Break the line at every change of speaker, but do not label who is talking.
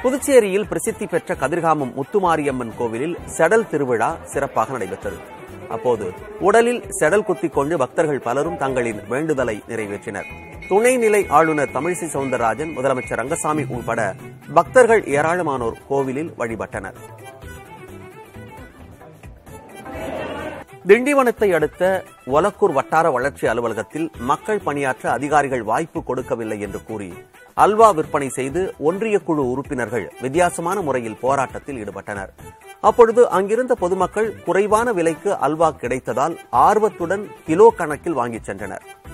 புதுச்சேரியில் பிரசித்தி பெற்ற கதிர்காமம் முத்துமாரியம்மன் கோவிலில் செடல் திருவிழா சிறப்பாக நடைபெற்றது அப்போது உடலில் செடல் குத்திக் கொண்டு பக்தர்கள் பலரும் தங்களின் வேண்டுதலை நிறைவேற்றினர் துணைநிலை ஆளுநர் தமிழிசை சவுந்தரராஜன் முதலமைச்சர் ரங்கசாமி உள்பட பக்தர்கள் ஏராளமானோர் கோவிலில் வழிபட்டனர் திண்டிவனத்தை அடுத்த ஒலக்கூர் வட்டார வளர்ச்சி அலுவலகத்தில் மக்கள் பணியாற்ற அதிகாரிகள் வாய்ப்பு கொடுக்கவில்லை என்று கூறி அல்வா விற்பனை செய்து ஒன்றிய குழு உறுப்பினர்கள் வித்தியாசமான முறையில் போராட்டத்தில் ஈடுபட்டனர் அப்பொழுது அங்கிருந்த பொதுமக்கள் குறைவான விலைக்கு அல்வா கிடைத்ததால் ஆர்வத்துடன் கிலோ கணக்கில் வாங்கிச் சென்றனர்